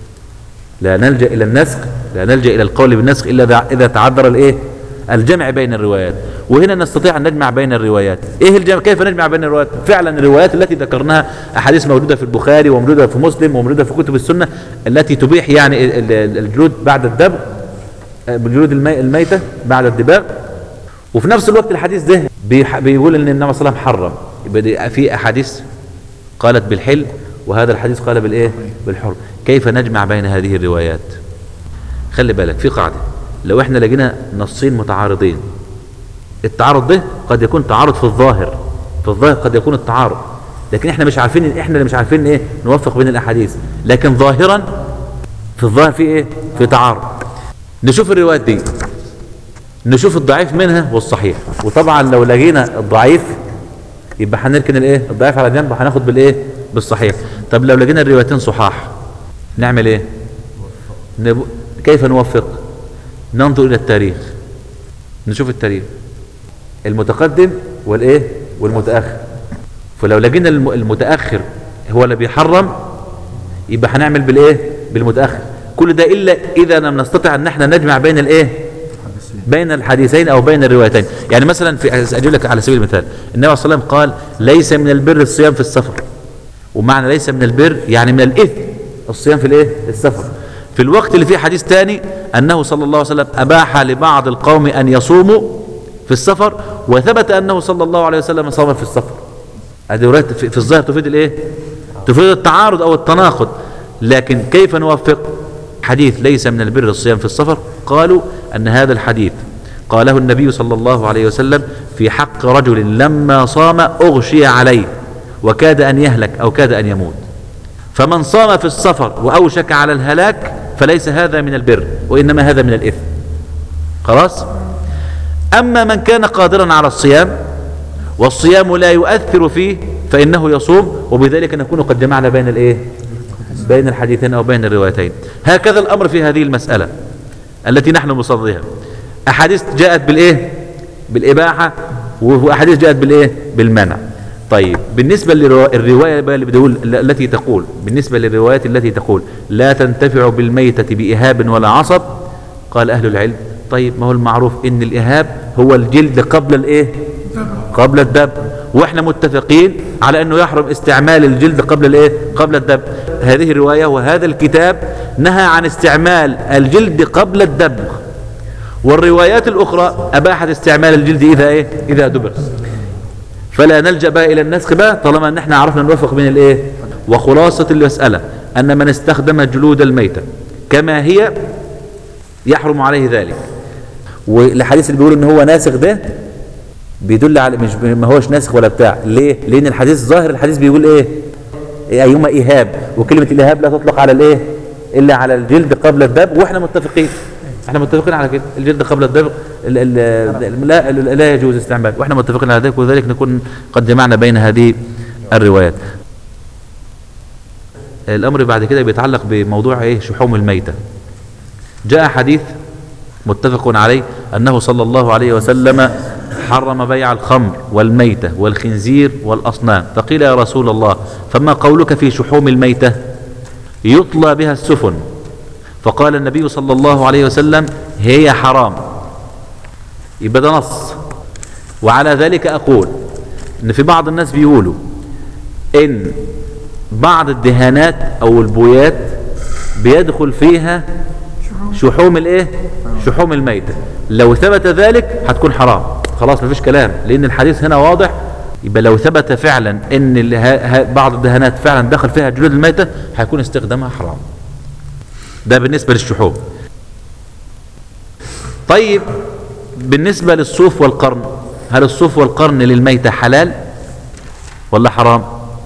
لا نلجا الى النسخ لا نلجا الى القول بالنسخ الا إذا- اذا تعذر الايه الجمع بين الروايات وهنا نستطيع ان نجمع بين الروايات ايه الجمع كيف نجمع بين الروايات فعلا الروايات التي ذكرناها احاديث موجوده في البخاري وموجوده في مسلم وموجوده في كتب السنه التي تبيح يعني ال- ال- الجلود بعد الدبغ آه، بالجلود المي- الميته بعد الدباغ وفي نفس الوقت الحديث ده بيح- بيقول ان النبي صلى الله عليه وسلم حرم يبقى دي في احاديث قالت بالحل وهذا الحديث قال بالايه بالحرم كيف نجمع بين هذه الروايات خلي بالك في قاعده لو احنا لقينا نصين متعارضين التعارض ده قد يكون تعارض في الظاهر في الظاهر قد يكون التعارض لكن احنا مش عارفين احنا اللي مش عارفين ايه نوفق بين الاحاديث لكن ظاهرا في الظاهر في ايه في تعارض نشوف الروايات دي نشوف الضعيف منها والصحيح وطبعا لو لقينا الضعيف يبقى هنركن الايه الضعيف على جنب وهناخد بالايه بالصحيح طب لو لقينا الروايتين صحاح نعمل ايه نب... كيف نوفق ننظر الى التاريخ نشوف التاريخ المتقدم والايه والمتاخر فلو لقينا الم- المتاخر هو اللي بيحرم يبقى هنعمل بالايه بالمتاخر كل ده الا اذا لم نستطع ان احنا نجمع بين الايه بين الحديثين او بين الروايتين يعني مثلا في اجيب لك على سبيل المثال النبي صلى الله عليه وسلم قال ليس من البر الصيام في السفر ومعنى ليس من البر يعني من الاثم الصيام في الايه السفر في الوقت اللي فيه حديث تاني انه صلى الله عليه وسلم اباح لبعض القوم ان يصوموا في السفر وثبت انه صلى الله عليه وسلم صام في السفر هذه روايات في في الظاهر تفيد الايه تفيد التعارض او التناقض لكن كيف نوفق حديث ليس من البر الصيام في السفر قالوا ان هذا الحديث قاله النبي صلى الله عليه وسلم في حق رجل لما صام اغشي عليه وكاد ان يهلك او كاد ان يموت فمن صام في السفر واوشك على الهلاك فليس هذا من البر وانما هذا من الاثم خلاص اما من كان قادرا على الصيام والصيام لا يؤثر فيه فإنه يصوم وبذلك نكون قد جمعنا بين الإيه بين الحديثين أو بين الروايتين هكذا الأمر في هذه المسألة التي نحن مصدرها أحاديث جاءت بالإيه بالإباحة وأحاديث جاءت بالإيه بالمنع طيب بالنسبة للرواية بقى اللي بتقول التي تقول بالنسبة للروايات التي تقول لا تنتفع بالميتة بإهاب ولا عصب قال أهل العلم طيب ما هو المعروف إن الإهاب هو الجلد قبل الإيه قبل الدب واحنا متفقين على انه يحرم استعمال الجلد قبل الايه قبل الدب هذه الروايه وهذا الكتاب نهى عن استعمال الجلد قبل الدب والروايات الاخرى اباحت استعمال الجلد اذا ايه اذا دبر فلا نلجا بقى الى النسخ بقى طالما ان احنا عرفنا نوفق بين الايه وخلاصه المساله أن من استخدم جلود الميتة كما هي يحرم عليه ذلك والحديث اللي بيقول ان هو ناسخ ده بيدل على مش ما هوش ناسخ ولا بتاع ليه لان الحديث ظاهر الحديث بيقول ايه إيه ايهما ايهاب وكلمه الايهاب لا تطلق على الايه الا على الجلد قبل الدب واحنا متفقين احنا متفقين على كده الجلد قبل الدب ال- ال- لا لا يجوز استعمال واحنا متفقين على ذلك وذلك نكون قد جمعنا بين هذه الروايات الامر بعد كده بيتعلق بموضوع ايه شحوم الميته جاء حديث متفق عليه أنه صلى الله عليه وسلم حرم بيع الخمر والميتة والخنزير والأصنام فقيل يا رسول الله فما قولك في شحوم الميتة يطلى بها السفن فقال النبي صلى الله عليه وسلم هي حرام يبقى ده نص وعلى ذلك أقول إن في بعض الناس بيقولوا إن بعض الدهانات أو البويات بيدخل فيها شحوم الايه شحوم الميتة لو ثبت ذلك هتكون حرام خلاص مفيش كلام لان الحديث هنا واضح يبقى لو ثبت فعلا ان ال- ه- ه- بعض الدهانات فعلا دخل فيها جلود الميتة هيكون استخدامها حرام ده بالنسبة للشحوم طيب بالنسبة للصوف والقرن هل الصوف والقرن للميتة حلال ولا حرام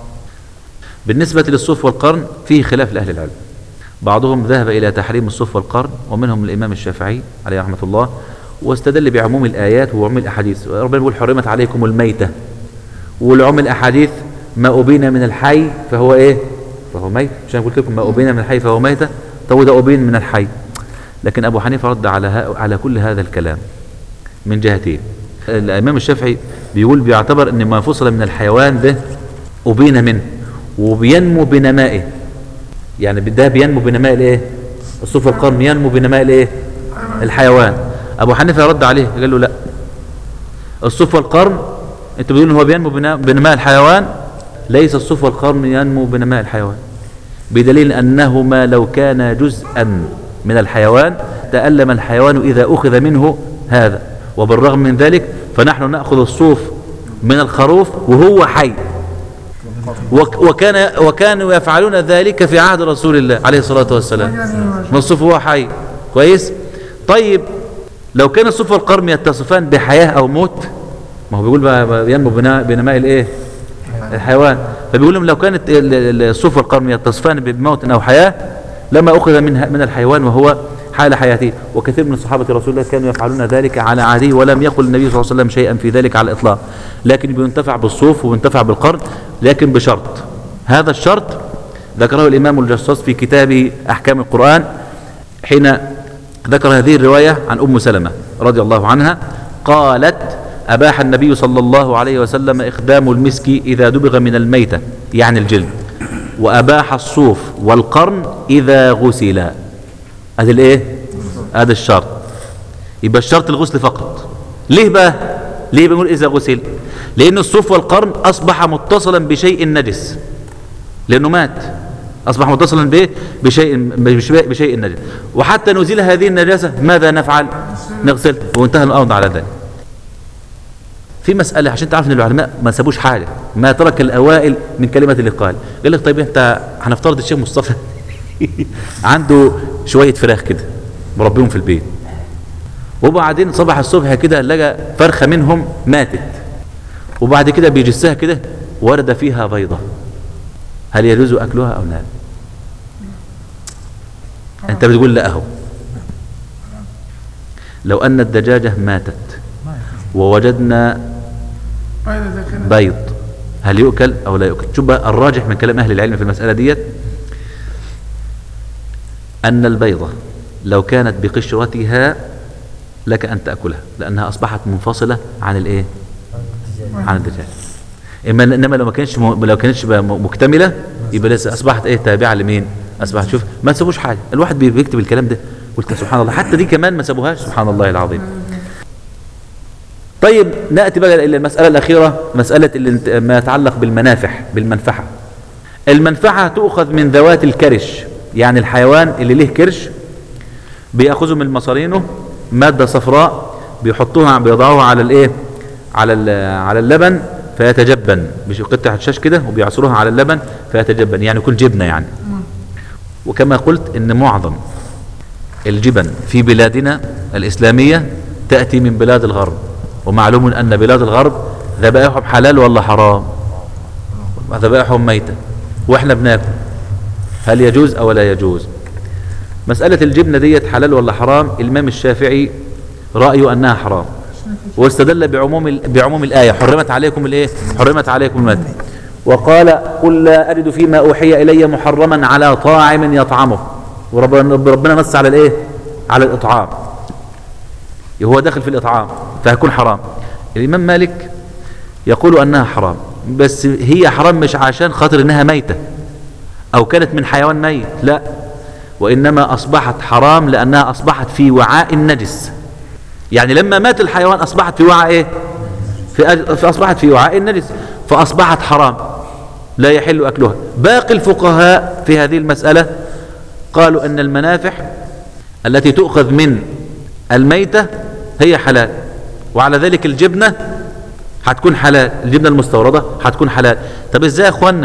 بالنسبة للصوف والقرن فيه خلاف لأهل العلم بعضهم ذهب إلى تحريم الصوف والقرن ومنهم الإمام الشافعي عليه رحمة الله واستدل بعموم الآيات وعموم الأحاديث ربنا بيقول حرمت عليكم الميتة والعموم الأحاديث ما أبين من الحي فهو إيه فهو ميت مش أنا قلت لكم ما أبين من الحي فهو ميتة طب ده أبين من الحي لكن أبو حنيفة رد على ها على كل هذا الكلام من جهتين الإمام الشافعي بيقول بيعتبر أن ما فصل من الحيوان ده أبين منه وبينمو بنمائه يعني ده بينمو بنماء الايه الصوف القرن ينمو بنماء الايه الحيوان ابو حنيفه رد عليه قال له لا الصوف والقرن انت بتقول ان هو بينمو بنا- بنماء الحيوان ليس الصوف والقرن ينمو بنماء الحيوان بدليل انهما لو كان جزءا من الحيوان تألم الحيوان اذا اخذ منه هذا وبالرغم من ذلك فنحن ناخذ الصوف من الخروف وهو حي وك- وكان وكانوا يفعلون ذلك في عهد رسول الله عليه الصلاة والسلام من الصوف هو حي كويس طيب لو كان الصوف والقرم يتصفان بحياة أو موت ما هو بيقول بقى بقى ينمو بناء بنماء الايه الحيوان فبيقول لهم لو كانت ال- ال- الصوف والقرم يتصفان بموت أو حياة لما أخذ منها من الحيوان وهو حال حياته وكثير من صحابة رسول الله كانوا يفعلون ذلك على عاده ولم يقل النبي صلى الله عليه وسلم شيئا في ذلك على الإطلاق لكن بينتفع بالصوف وبينتفع بالقرن لكن بشرط هذا الشرط ذكره الإمام الجصاص في كتابه أحكام القرآن حين ذكر هذه الرواية عن أم سلمة رضي الله عنها قالت أباح النبي صلى الله عليه وسلم إخدام المسك إذا دبغ من الميتة يعني الجلد وأباح الصوف والقرن إذا غسلا هذا الإيه؟ هذا الشرط يبقى الشرط الغسل فقط ليه بقى؟ ليه بنقول إذا غسل؟ لأن الصوف والقرن أصبح متصلا بشيء نجس لأنه مات أصبح متصلا بإيه؟ بشيء بشيء, بشيء نجس وحتى نزيل هذه النجاسة ماذا نفعل؟ نغسل وانتهى الأمر على ذلك في مسألة عشان تعرف ان العلماء ما سابوش حاجة ما ترك الأوائل من كلمة اللي قال قال لك طيب انت هنفترض الشيخ مصطفى عنده شوية فراخ كده مربيهم في البيت وبعدين صبح الصبح كده لقى فرخة منهم ماتت وبعد كده بيجسها كده ورد فيها بيضة هل يجوز أكلها أو لا أنت بتقول لا أهو لو أن الدجاجة ماتت ووجدنا بيض هل يؤكل أو لا يؤكل شوف بقى الراجح من كلام أهل العلم في المسألة ديت أن البيضة لو كانت بقشرتها لك أن تأكلها لأنها أصبحت منفصلة عن الإيه عن الدجاج إما إنما لو ما كانش م... لو كانتش بقى م- مكتملة يبقى لسه أصبحت إيه تابعة لمين أصبحت شوف ما سابوش حاجة الواحد بي- بيكتب الكلام ده قلت سبحان الله حتى دي كمان ما سابوهاش سبحان الله العظيم طيب نأتي بقى إلى المسألة الأخيرة مسألة اللي انت- ما يتعلق بالمنافح بالمنفعة المنفعة تؤخذ من ذوات الكرش يعني الحيوان اللي له كرش بيأخذوا من مصارينه مادة صفراء بيحطوها بيضعوها على الايه على ال- على اللبن فيتجبن مش قطعة شاش كده وبيعصروها على اللبن فيتجبن يعني يكون جبنة يعني وكما قلت ان معظم الجبن في بلادنا الإسلامية تأتي من بلاد الغرب ومعلوم أن بلاد الغرب ذبائحهم حلال ولا حرام ذبائحهم ميتة وإحنا بناكل هل يجوز أو لا يجوز مسألة الجبنة ديت حلال ولا حرام الإمام الشافعي رأيه أنها حرام واستدل بعموم ال- بعموم الآية حرمت عليكم الإيه حرمت عليكم الميتة وقال قل لا أجد فيما أوحي إلي محرما على طاعم يطعمه وربنا ربنا نص على الإيه على الإطعام هو داخل في الإطعام فهيكون حرام الإمام مالك يقول أنها حرام بس هي حرام مش عشان خاطر إنها ميتة أو كانت من حيوان ميت لا وإنما أصبحت حرام لأنها أصبحت في وعاء نجس يعني لما مات الحيوان أصبحت في وعاء إيه في أج... فأصبحت في وعاء نجس فأصبحت حرام لا يحل أكلها باقي الفقهاء في هذه المسألة قالوا أن المنافح التي تؤخذ من الميتة هي حلال وعلى ذلك الجبنة هتكون حلال الجبنة المستوردة هتكون حلال طب ازاي يا اخوانا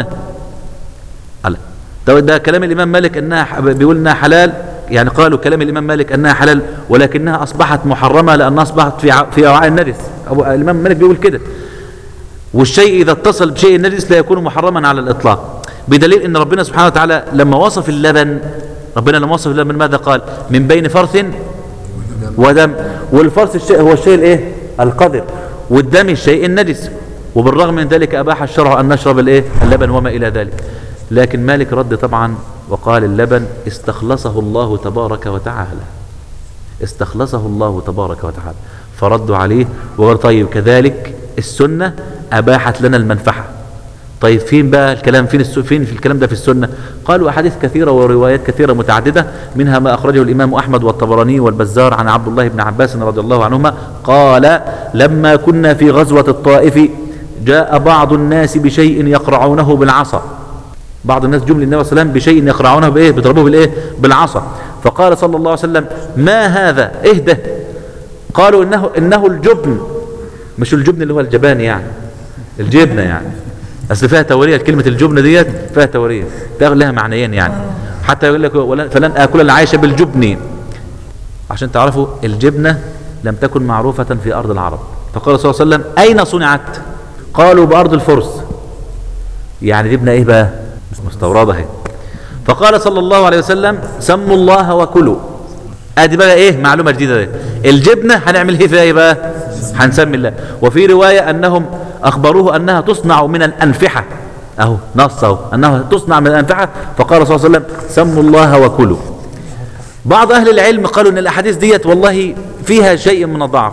قال ده, ده كلام الامام مالك انها ح- بيقول انها حلال يعني قالوا كلام الامام مالك انها حلال ولكنها اصبحت محرمه لانها اصبحت في ع- في وعاء النجس أبو الامام مالك بيقول كده والشيء اذا اتصل بشيء نجس لا يكون محرما على الاطلاق بدليل ان ربنا سبحانه وتعالى لما وصف اللبن ربنا لما وصف اللبن ماذا قال من بين فرث ودم والفرث الشيء هو الشيء الايه القذر والدم الشيء النجس وبالرغم من ذلك اباح الشرع ان نشرب الايه اللبن وما الى ذلك لكن مالك رد طبعا وقال اللبن استخلصه الله تبارك وتعالى استخلصه الله تبارك وتعالى فردوا عليه وقال طيب كذلك السنة أباحت لنا المنفعة طيب فين بقى الكلام فين الس- فين في الكلام ده في السنة قالوا أحاديث كثيرة وروايات كثيرة متعددة منها ما أخرجه الإمام أحمد والطبراني والبزار عن عبد الله بن عباس رضي الله عنهما قال لما كنا في غزوة الطائف جاء بعض الناس بشيء يقرعونه بالعصا بعض الناس جم للنبي صلى الله عليه وسلم بشيء يقرعونه بايه بيضربوه بالايه بالعصا فقال صلى الله عليه وسلم ما هذا اهدى قالوا انه انه الجبن مش الجبن اللي هو الجبان يعني الجبنه يعني اصل فيها توريه كلمه الجبنه ديت فيها توريه تاخد لها معنيين يعني حتى يقول لك ولن- فلن اكل العيش بالجبن عشان تعرفوا الجبنه لم تكن معروفه في ارض العرب فقال صلى الله عليه وسلم اين صنعت قالوا بارض الفرس يعني جبنه ايه بقى مستورده اهي فقال صلى الله عليه وسلم سموا الله وكلوا ادي بقى ايه معلومه جديده دي الجبنه هنعمل ايه فيها ايه بقى هنسمي الله وفي روايه انهم اخبروه انها تصنع من الانفحه اهو نص اهو انها تصنع من الانفحه فقال صلى الله عليه وسلم سموا الله وكلوا بعض اهل العلم قالوا ان الاحاديث ديت والله فيها شيء من الضعف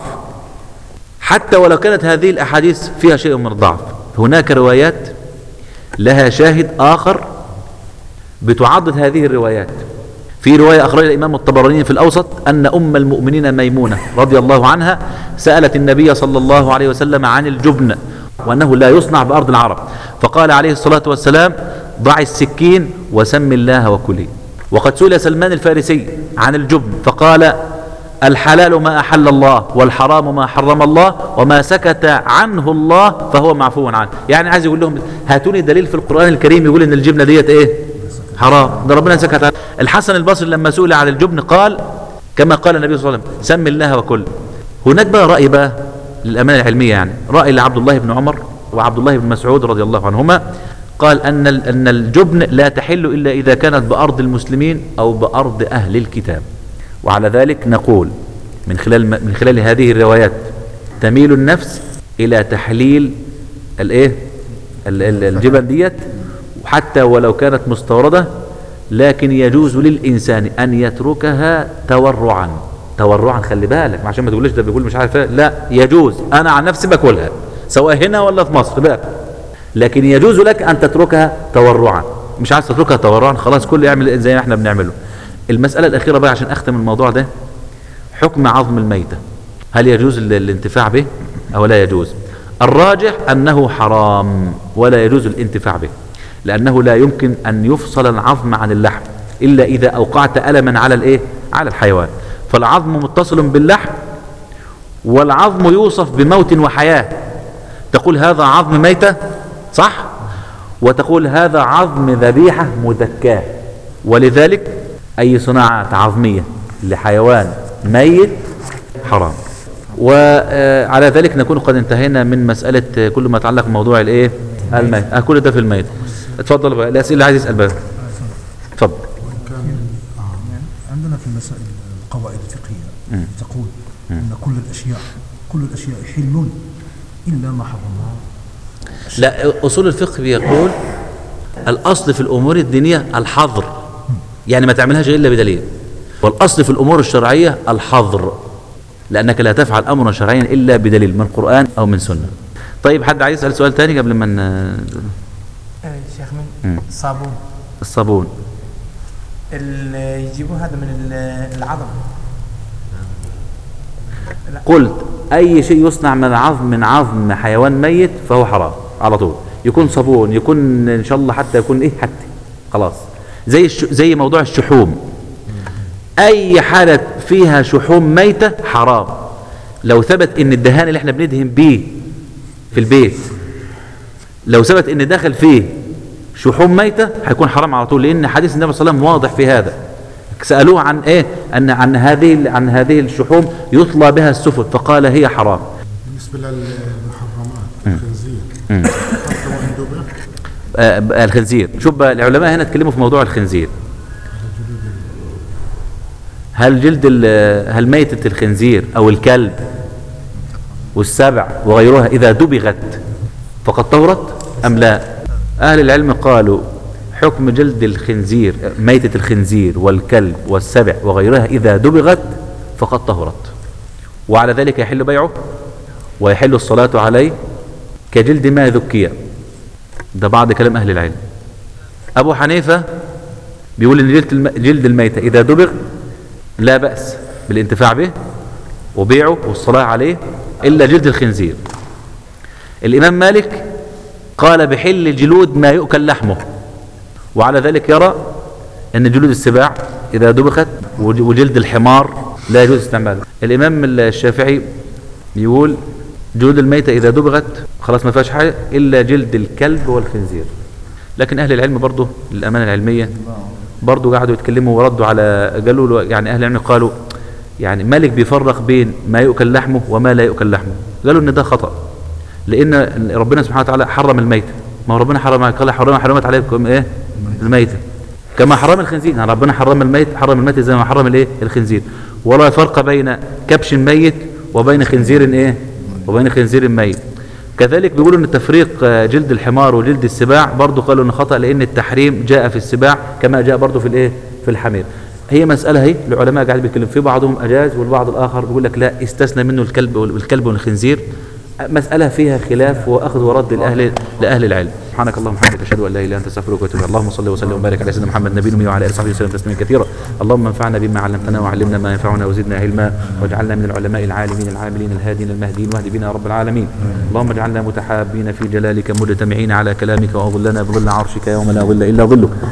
حتى ولو كانت هذه الاحاديث فيها شيء من الضعف هناك روايات لها شاهد آخر بتعضد هذه الروايات في رواية أخرجها الإمام الطبراني في الأوسط أن أم المؤمنين ميمونة رضي الله عنها سألت النبي صلى الله عليه وسلم عن الجبن وأنه لا يصنع بأرض العرب فقال عليه الصلاة والسلام ضع السكين وسم الله وكلي وقد سئل سلمان الفارسي عن الجبن فقال الحلال ما أحل الله والحرام ما حرم الله وما سكت عنه الله فهو معفو عنه يعني عايز يقول لهم هاتوني دليل في القرآن الكريم يقول ان الجبنة ديت ايه حرام ده ربنا سكت عنه الحسن البصري لما سئل عن الجبن قال كما قال النبي صلى الله عليه وسلم سم الله وكل هناك بقى رأي بقى للأمانة العلمية يعني رأي لعبد الله بن عمر وعبد الله بن مسعود رضي الله عنهما قال أن ال- أن الجبن لا تحل إلا إذا كانت بأرض المسلمين أو بأرض أهل الكتاب وعلى ذلك نقول من خلال من خلال هذه الروايات تميل النفس إلى تحليل الإيه ال- ال- الجبن ديت حتى ولو كانت مستوردة لكن يجوز للإنسان أن يتركها تورعا تورعا خلي بالك عشان ما تقولش ده بيقول مش عارف إيه. لا يجوز أنا عن نفسي باكلها سواء هنا ولا في مصر باكل لكن يجوز لك أن تتركها تورعا مش عايز تتركها تورعا خلاص كل يعمل زي ما احنا بنعمله المسألة الأخيرة بقى عشان أختم الموضوع ده حكم عظم الميتة هل يجوز ال- الانتفاع به أو لا يجوز الراجح أنه حرام ولا يجوز الانتفاع به لأنه لا يمكن أن يفصل العظم عن اللحم إلا إذا أوقعت ألما على الإيه على الحيوان فالعظم متصل باللحم والعظم يوصف بموت وحياة تقول هذا عظم ميتة صح وتقول هذا عظم ذبيحة مذكاة ولذلك أي صناعة عظمية لحيوان ميت حرام وعلى ذلك نكون قد انتهينا من مسألة كل ما يتعلق بموضوع الايه الميت آه كل ده في الميت اتفضل بقى الأسئلة اللي عايز يسأل بقى اتفضل وإن كان يعني عندنا في المسائل القواعد الفقهية تقول أن كل الأشياء كل الأشياء حل إلا ما حرمها لا أصول الفقه بيقول الأصل في الأمور الدينية الحظر يعني ما تعملهاش إلا بدليل والأصل في الأمور الشرعية الحظر لأنك لا تفعل أمرا شرعيا إلا بدليل من قرآن أو من سنة طيب حد عايز يسأل سؤال تاني قبل ما ن- آه، شيخ مم. من الصابون الصابون اللي يجيبوه هذا من ال- العظم قلت أي شيء يصنع من عظم من عظم حيوان ميت فهو حرام على طول يكون صابون يكون إن شاء الله حتى يكون إيه حتى خلاص زي الش... زي موضوع الشحوم أي حالة فيها شحوم ميتة حرام لو ثبت إن الدهان اللي احنا بندهن بيه في البيت لو ثبت إن دخل فيه شحوم ميتة هيكون حرام على طول لأن حديث النبي صلى الله عليه وسلم واضح في هذا سألوه عن إيه أن عن هذه عن هذه الشحوم يطلى بها السفن فقال هي حرام بالنسبة للمحرمات الخنزير حتى وإن دبر آه، ب- الخنزير شوف بقى العلماء هنا اتكلموا في موضوع الخنزير هل جلد ال- هل ميتة الخنزير أو الكلب والسبع وغيرها إذا دبغت فقد طهرت أم لا أهل العلم قالوا حكم جلد الخنزير ميتة الخنزير والكلب والسبع وغيرها إذا دبغت فقد طهرت وعلى ذلك يحل بيعه ويحل الصلاة عليه كجلد ما ذكي ده بعض كلام أهل العلم أبو حنيفة بيقول إن جلد, الم... جلد الميتة إذا دبغ لا بأس بالانتفاع به وبيعه والصلاة عليه إلا جلد الخنزير الإمام مالك قال بحل الجلود ما يؤكل لحمه وعلى ذلك يرى أن جلود السباع إذا دبخت وج- وجلد الحمار لا يجوز استعماله الإمام الشافعي يقول جلود الميتة إذا دبغت خلاص ما فيهاش حاجة إلا جلد الكلب والخنزير لكن أهل العلم برضه للأمانة العلمية برضه قعدوا يتكلموا وردوا على قالوا له يعني أهل العلم قالوا يعني مالك بيفرق بين ما يؤكل لحمه وما لا يؤكل لحمه قالوا إن ده خطأ لأن ربنا سبحانه وتعالى حرم الميتة ما هو ربنا حرم قال حرم حرمت عليكم إيه الميتة كما حرم الخنزير يعني ربنا حرم الميت حرم الميت زي ما حرم الايه الخنزير ولا فرق بين كبش ميت وبين خنزير ايه وبين خنزير ميت كذلك بيقولوا ان تفريق آه، جلد الحمار وجلد السباع برضو قالوا ان خطأ لان التحريم جاء في السباع كما جاء برضو في الايه في الحمير هي مسألة هي العلماء قاعد بيتكلم في بعضهم أجاز والبعض الآخر بيقول لك لا استثنى منه الكلب والكلب والخنزير مسألة فيها خلاف وأخذ ورد لأهل لأهل العلم سبحانك اللهم وبحمدك أشهد أن لا إله إلا أنت أستغفرك وأتوب إليك اللهم صل وسلم وبارك على سيدنا محمد نبينا الأمي وعلى آله وصحبه وسلم تسليما كثيرا اللهم انفعنا بما علمتنا وعلمنا ما ينفعنا وزدنا علما واجعلنا من العلماء العالمين العاملين الهادين المهديين واهد بنا يا رب العالمين اللهم اجعلنا متحابين في جلالك مجتمعين على كلامك وأظلنا بظل عرشك يوم لا ظل إلا ظلك